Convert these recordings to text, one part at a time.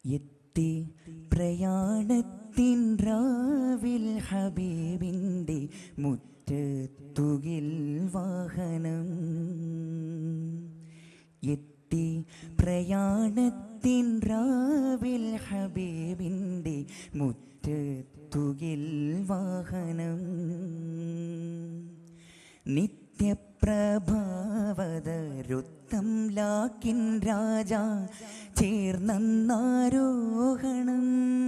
എത്തി പ്രയാണത്തിൻ രാവിൽ ഹബീബിൻ്റെ മുറ്റത്തുകിൽ വാഹനം എത്തി പ്രയാണത്തിൻ രാവിൽ ഹബീബിൻ്റെ മുറ്റത്തുകിൽ വാഹനം നിത്യപ്രഭാവതരുത്തം ലാക്കിൻ രാജ ചേർന്നാരോഹണം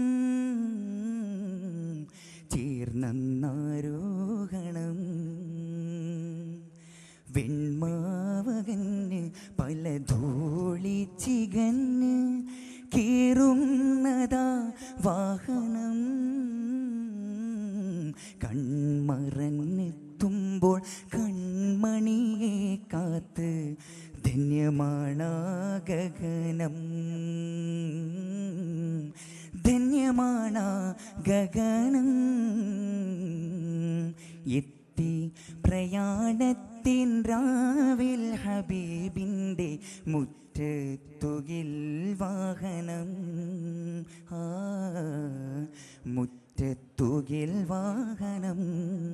ചേർന്നാരോഹണം വെൺമാവകന് പല ധൂളി ചികന്ന് കീറുന്നതാ വാഹനം കൺമറന്നെത്തുമ്പോൾ കൺമണിയെ കാത്ത് ധന്യമാണ് ഗഗനം ധന്യമാണ് ഗഗനം എത്തി പ്രയാണത്തിൻ രാവിൽ ഹബീബിൻ്റെ മുറ്റത്തുകിൽ വാഹനം ആ മുറ്റത്തുകിൽ വാഹനം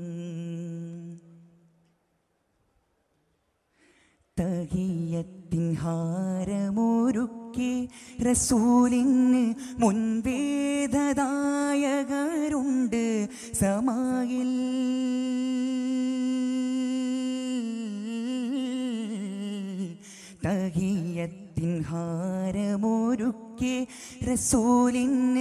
തഹിയത്തിൻ ഹാരമൊരുക്കി റസൂലിന് മുൻവേദദായകരുണ്ട് സമായിൽ തഹിയത്തിൻ ഹാരമൊരുക്കി റസൂലിന്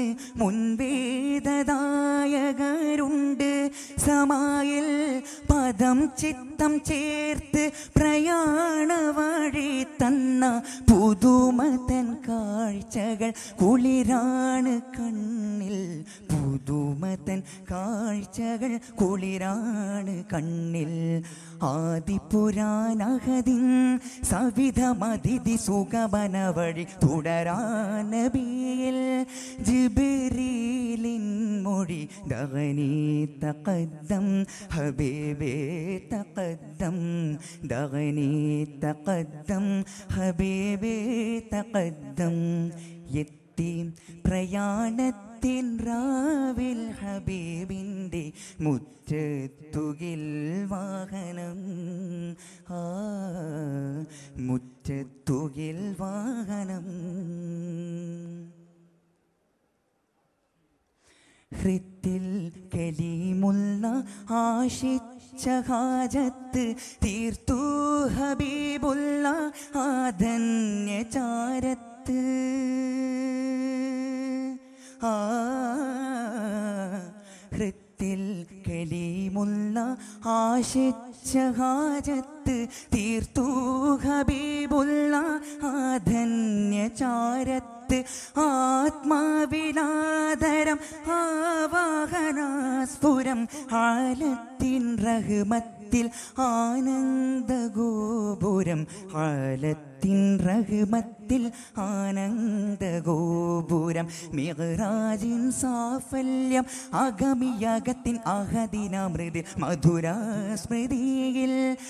മുൻവേദദായകരുണ്ട് സമായിൽ പദം ചിത്തം ചേർത്ത് പ്രയാണ വഴി തന്ന പുതുമതൻ കാഴ്ചകൾ കുളിരാണ് കണ്ണിൽ പുതുമതൻ കാഴ്ചകൾ കുളിരാണ് കണ്ണിൽ ആദിപുരാനഹദിൻ സവിധമതിഥി സുഖമന വഴി തുടരാനബിയിൽ ജിബിരീലിൻ മൊഴി ദഗനി തഖദ്ദം ഹബീബേ തഖദ്ദം ദഗനി തഖദ്ദം ഹബീബേ തഖദ്ദം എത്തി പ്രയാണത്തിൻ രാവിൽ ഹബീബിൻ്റെ മുറ്റത്തുകിൽ വാഹനം ആ മുറ്റത്തുകിൽ വാഹനം ഹൃത്തിൽ കലീമുള്ള ആശിച്ച ഹാജത്ത് തീർത്തു ഹബീബുള്ള ആധന്യ ചാരത്ത് ആ ഹൃത്തിൽ കലീമുള്ള ആശിച്ച ഹാജത്ത് തീർത്തു ഹബീബുള്ള ആധന്യ ചാരത്ത് ആത്മാവിലാദരം ആവാഹനാസ്ഫുരം ആലത്തിൻ റഹ്മത്തിൽ ആനന്ദഗോപുരം ആലത്തിൻ റഹ്മത്തിൽ ആനന്ദഗോപുരം മിഹ്റാജിൻ സാഫല്യം അഗമിയകത്തിൻ അഹദിനാമൃതി മധുര സ്മൃതിയിൽ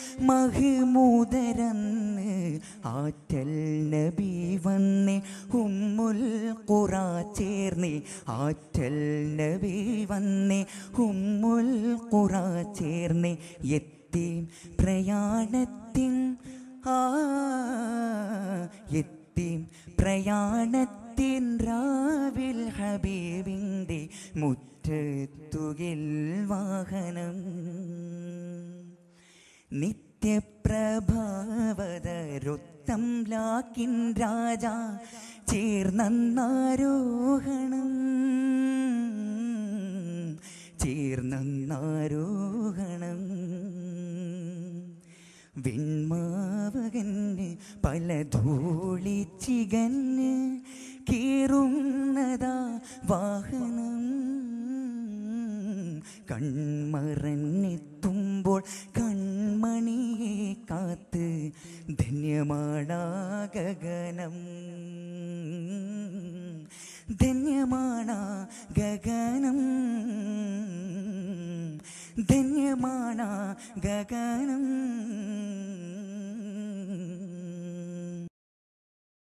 മഹിമൂതരന്ന് ആറ്റൽ നബി വന്നേ ഉമ്മുൽ ഖുറ ചേർന്നേ ആറ്റൽ നബി വന്നേ ഉമ്മുൽ ഖുറ ചേർന്നേ എത്തി പ്രയാണത്തിൻ ആ എത്തി പ്രയാണത്തിൻ രാവിൽ ഹബീബിൻ്റെ മുറ്റത്തുകിൽ വാഹനം നിത്യപ്രഭാവതരുത്തം ലാക്കിൻ രാജ ചേർന്നാരോഹണം ചേർന്നാരോഹണം വെൺമാവകന് പല ധൂളി ചികന്ന് കീറുന്നതാ വാഹനം കൺമറന്നെത്തുമ്പോൾ കൺമണിയെ കാത്ത് ധന്യമാടാ ഗഗനം ധന്യമാണ ഗഗനം ധന്യമാണ ഗഗനം